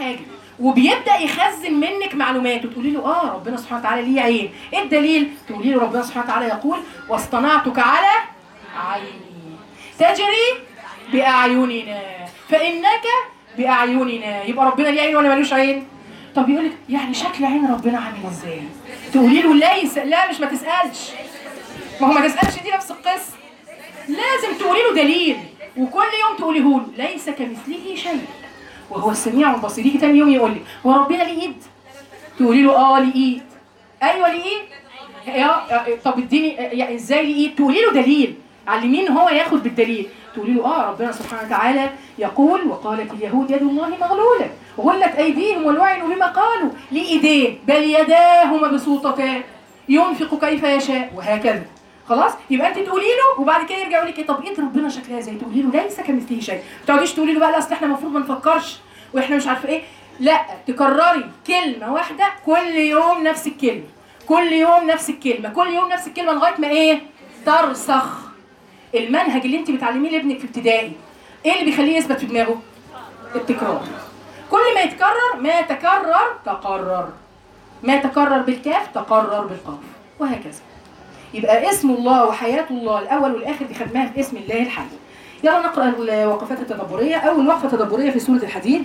حاجه وبيبدا يخزن منك معلومات وتقولي له اه ربنا سبحانه وتعالى ليه عين ايه الدليل تقولي له ربنا سبحانه وتعالى يقول واصطنعتك على عيني تجري باعيننا فانك باعيننا يبقى ربنا ليه عين ولا ملوش عين طب يقول لك يعني شكل عين ربنا عامل ازاي تقولي له ليس لا مش ما تسالش ما هو ما تسالش دي نفس القصه لازم تقولي له دليل وكل يوم تقوليه له ليس كمثله شيء وهو السميع البصير يجي تاني يوم يقول لي هو ربنا ليه ايد تقولي له اه ليه ايد ايوه ليه ايد يا طب اديني يعني ازاي ليه ايد تقولي له دليل علمين هو ياخد بالدليل تقولي له اه ربنا سبحانه وتعالى يقول وقالت اليهود يد الله مغلوله غلت ايديهم ولعنوا بما قالوا ليه ايدين بل يداه مبسوطتان ينفق كيف يشاء وهكذا خلاص يبقى انت تقولي له وبعد كده يرجع يقول لك إيه، طب ايد ربنا شكلها زي تقولي له ليس كمثله شيء ما تقعديش تقولي له بقى لا اصل احنا المفروض ما نفكرش واحنا مش عارفه ايه لا تكرري كلمه واحده كل يوم نفس الكلمه كل يوم نفس الكلمه كل يوم نفس الكلمه لغايه ما ايه ترسخ المنهج اللي انت بتعلميه لابنك في ابتدائي ايه اللي بيخليه يثبت في دماغه التكرار كل ما يتكرر ما تكرر تقرر ما تكرر بالكاف تقرر بالقاف وهكذا يبقى اسم الله وحياة الله الأول والآخر دي خدناها في اسم الله الحي يلا نقرأ الوقفات التدبرية أول وقفة تدبرية في سورة الحديد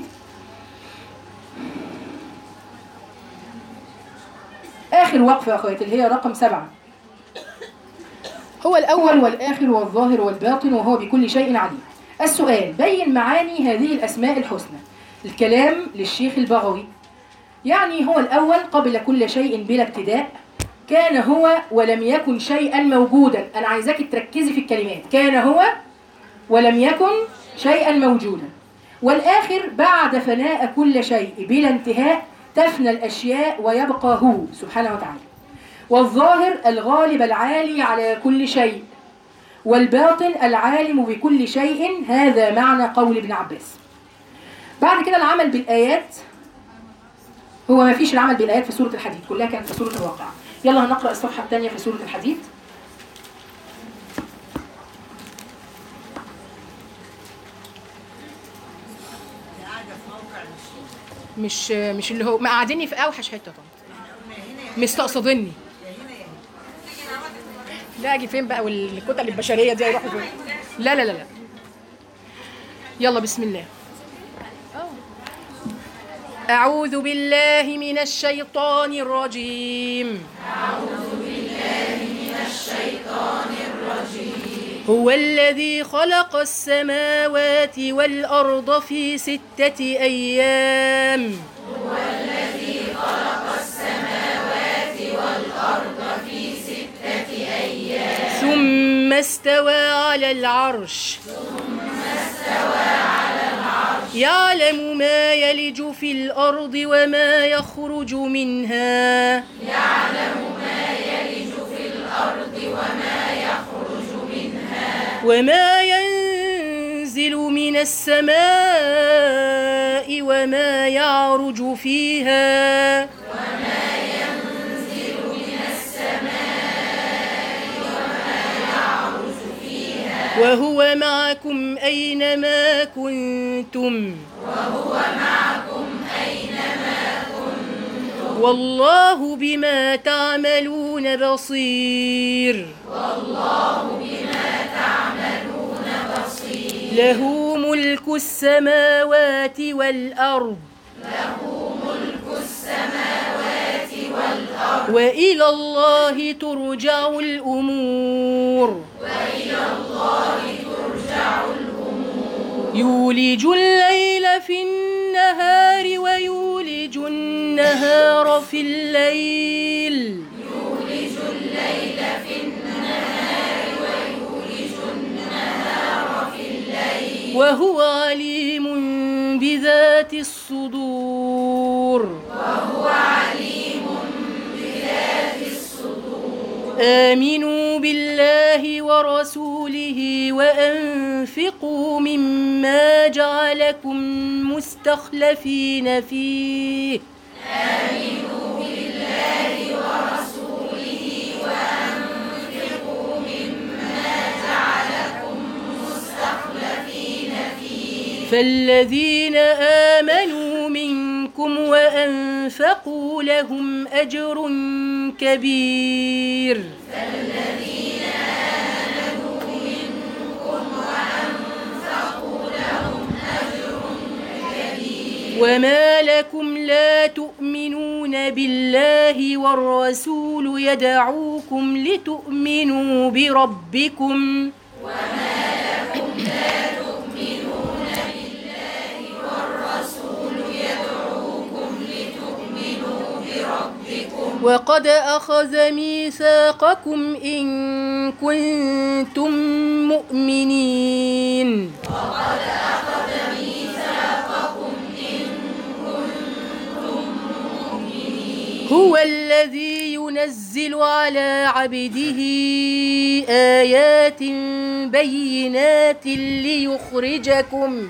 آخر وقفة يا أخواتي اللي هي رقم سبعة هو الأول والآخر والظاهر والباطن وهو بكل شيء عليم السؤال بين معاني هذه الأسماء الحسنى الكلام للشيخ البغوي يعني هو الأول قبل كل شيء بلا ابتداء كان هو ولم يكن شيئا موجودا أنا عايزاك تركزي في الكلمات كان هو ولم يكن شيئا موجودا والآخر بعد فناء كل شيء بلا انتهاء تفنى الأشياء ويبقى هو سبحانه وتعالى والظاهر الغالب العالي على كل شيء والباطن العالم بكل شيء هذا معنى قول ابن عباس بعد كده العمل بالآيات هو ما فيش العمل بالآيات في سورة الحديد كلها كانت في سورة الواقعة يلا هنقرأ الصفحة الثانية في سورة الحديد مش مش اللي هو مقعدني في اوحش حته طبعا مستقصدني لا اجي فين بقى والكتل البشريه دي هيروحوا فين لا لا لا لا يلا بسم الله أعوذ بالله من الشيطان الرجيم هو الذي خلق السماوات والأرض في ستة أيام هو الذي خلق السماوات والأرض في ستة أيام ثم استوى على العرش يعلم ما يلج في الأرض وما يخرج منها وما ينزل من السماء وما يعرج فيها وهو معكم أينما كنتم وهو معكم أينما كنتم والله بما تعملون بصير له ملك السماوات والأرض له ملك السماوات والأرض وإلى الله ترجع الأمور وإلى الله ترجع الأمور يولج الليل في النهار ويولج النهار في الليل وهو عليم بذات الصدور وهو عليم بذات الصدور آمنوا بالله ورسوله وأنفقوا مما جعلكم مستخلفين فيه فالذين آمنوا منكم منكم وأنفقوا لهم أجر كبير وما لكم لا تؤمنون بالله والرسول يدعوكم لتؤمنوا بربكم وقد أخذ ميثاقكم إن كنتم مؤمنين هو الذي ينزل على عبده آيات بينات ليخرجكم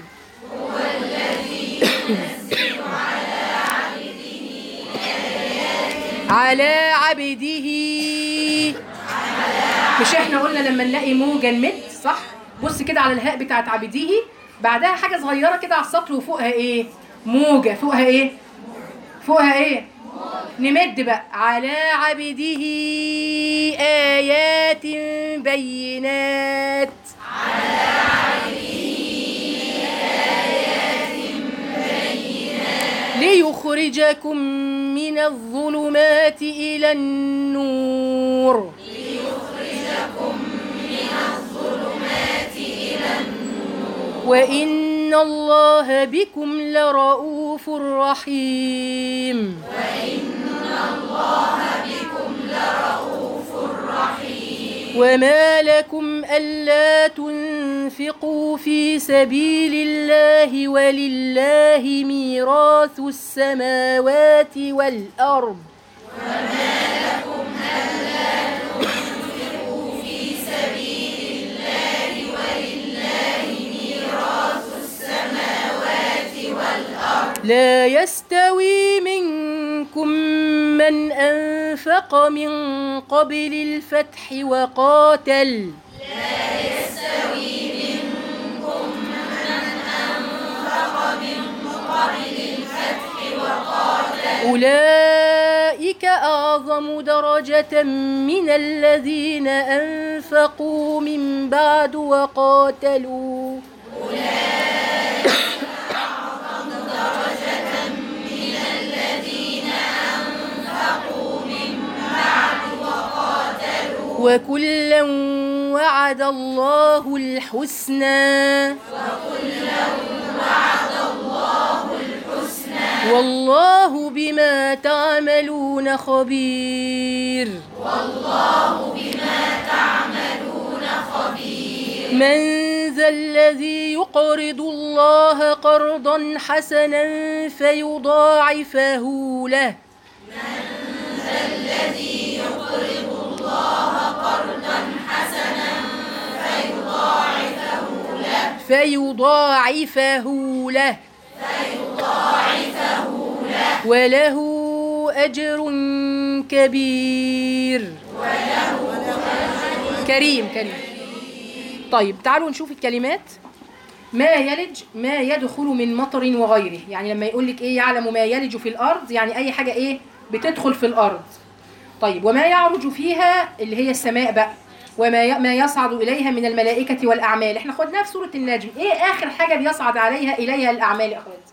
على عبده مش احنا قلنا لما نلاقي موجة نمد صح بص كده على الهاء بتاعت عبديه بعدها حاجة صغيرة كده على السطر وفوقها ايه موجة فوقها ايه فوقها ايه نمد بقى على عبده آيات بينات ليخرجكم من الظلمات إلى النور وإن الله بكم لرؤوف رحيم وما لكم ألا تنفقوا في سبيل الله ولله ميراث السماوات والأرض لا يستوي منكم من أنفق من قبل الفتح وقاتل أولئك أعظم درجة من الذين أنفقوا من بعد وقاتلوا وكلا وعد الله الحسنى والله بما تعملون خبير والله بما تعملون خبير من ذا الذي يقرض الله قرضا حسنا فيضاعفه له فيضاعفه له وله أجر كبير كريم كريم طيب تعالوا نشوف الكلمات ما يلج ما يدخل من مطر وغيره يعني لما يقول لك ايه يعلم ما يلج في الارض يعني اي حاجه ايه بتدخل في الارض طيب وما يعرج فيها اللي هي السماء بقى وما ي- ما يصعد اليها من الملائكه والاعمال احنا خدناها في سوره النجم ايه اخر حاجه بيصعد عليها اليها الاعمال يا اخوات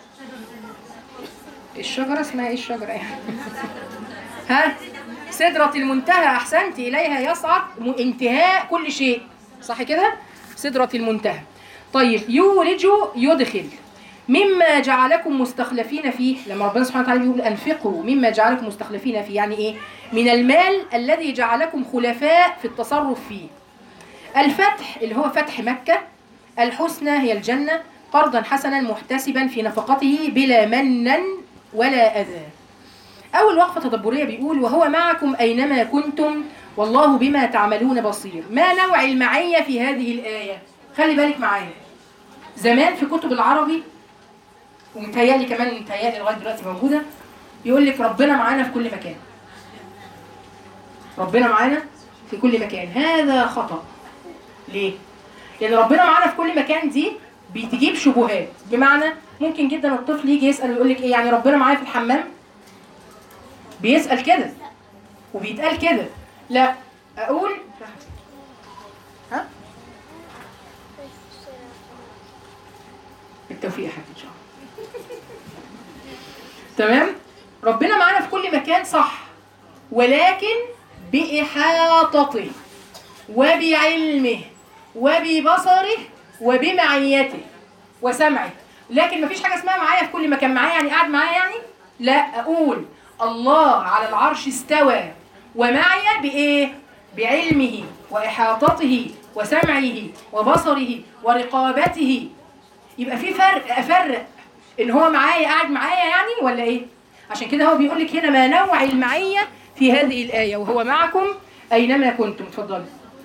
الشجره اسمها ايه الشجره يعني ها سدرة المنتهى أحسنت إليها يصعد م- انتهاء كل شيء صح كده سدرة المنتهى طيب يولج يدخل مما جعلكم مستخلفين فيه لما ربنا سبحانه وتعالى بيقول أنفقوا مما جعلكم مستخلفين فيه يعني إيه من المال الذي جعلكم خلفاء في التصرف فيه الفتح اللي هو فتح مكة الحسنى هي الجنة قرضا حسنا محتسبا في نفقته بلا من ولا أذى أول وقفة تدبرية بيقول وهو معكم أينما كنتم والله بما تعملون بصير ما نوع المعية في هذه الآية خلي بالك معايا زمان في كتب العربي ومتهيألي كمان متهيألي لغاية دلوقتي موجودة يقول لك ربنا معانا في كل مكان ربنا معانا في كل مكان هذا خطأ ليه؟ لأن ربنا معانا في كل مكان دي بتجيب شبهات بمعنى ممكن جدا الطفل يجي يسال ويقول لك ايه يعني ربنا معايا في الحمام بيسال كده وبيتقال كده لا اقول ها بالتوفيق يا حبيبي ان شاء الله تمام ربنا معانا في كل مكان صح ولكن بإحاطته وبعلمه وببصره وبمعيته وسمعه لكن مفيش حاجه اسمها معايا في كل مكان معايا يعني قاعد معايا يعني لا اقول الله على العرش استوى ومعي بايه بعلمه واحاطته وسمعه وبصره ورقابته يبقى في فرق افرق ان هو معايا قاعد معايا يعني ولا ايه عشان كده هو بيقول لك هنا ما نوع المعيه في هذه الايه وهو معكم اينما كنتم اتفضلي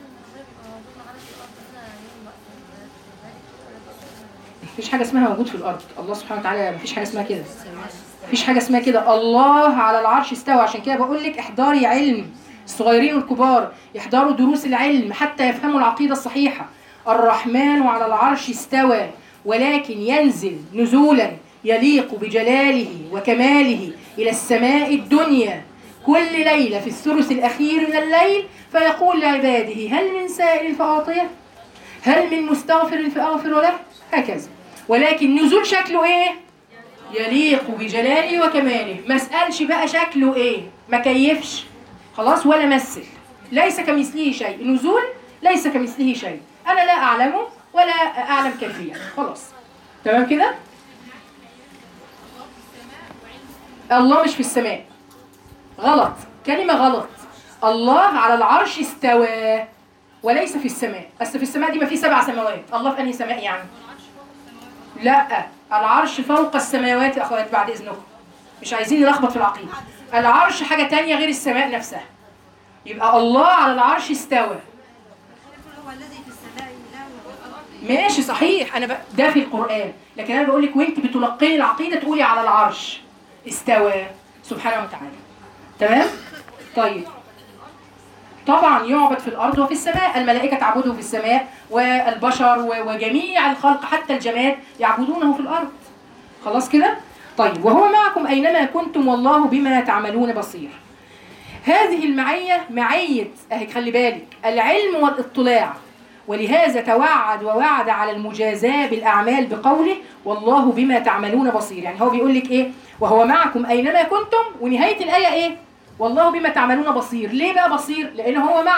مفيش حاجه اسمها موجود في الارض الله سبحانه وتعالى مفيش حاجه اسمها كده مفيش حاجه اسمها كده الله على العرش استوى عشان كده بقول لك احضري علم الصغيرين والكبار يحضروا دروس العلم حتى يفهموا العقيده الصحيحه الرحمن على العرش استوى ولكن ينزل نزولا يليق بجلاله وكماله الى السماء الدنيا كل ليله في الثلث الاخير من الليل فيقول لعباده هل من سائل فاعطيه هل من مستغفر فاغفر له هكذا ولكن نزول شكله ايه يليق بجلاله وكماله ما اسالش بقى شكله ايه ما كيفش خلاص ولا مثل ليس كمثله شيء نزول ليس كمثله شيء انا لا اعلمه ولا اعلم كيفيه خلاص تمام كده الله مش في السماء غلط كلمة غلط الله على العرش استوى وليس في السماء أصل في السماء دي ما في سبع سماوات الله في أنهي سماء يعني لا العرش فوق السماوات يا أخوات بعد إذنكم مش عايزين نلخبط في العقيدة العرش حاجة تانية غير السماء نفسها يبقى الله على العرش استوى هو الذي في السماء إله ماشي صحيح انا ب... ده في القران لكن انا بقول لك وانت بتلقني العقيده تقولي على العرش استوى سبحانه وتعالى تمام طيب طبعا يعبد في الارض وفي السماء الملائكه تعبده في السماء والبشر و- وجميع الخلق حتى الجماد يعبدونه في الارض خلاص كده طيب وهو معكم اينما كنتم والله بما تعملون بصير هذه المعية معية أهي خلي بالك العلم والاطلاع ولهذا توعد ووعد على المجازاة بالأعمال بقوله والله بما تعملون بصير يعني هو بيقول لك إيه وهو معكم أينما كنتم ونهاية الآية إيه والله بما تعملون بصير ليه بقى بصير لأن هو مع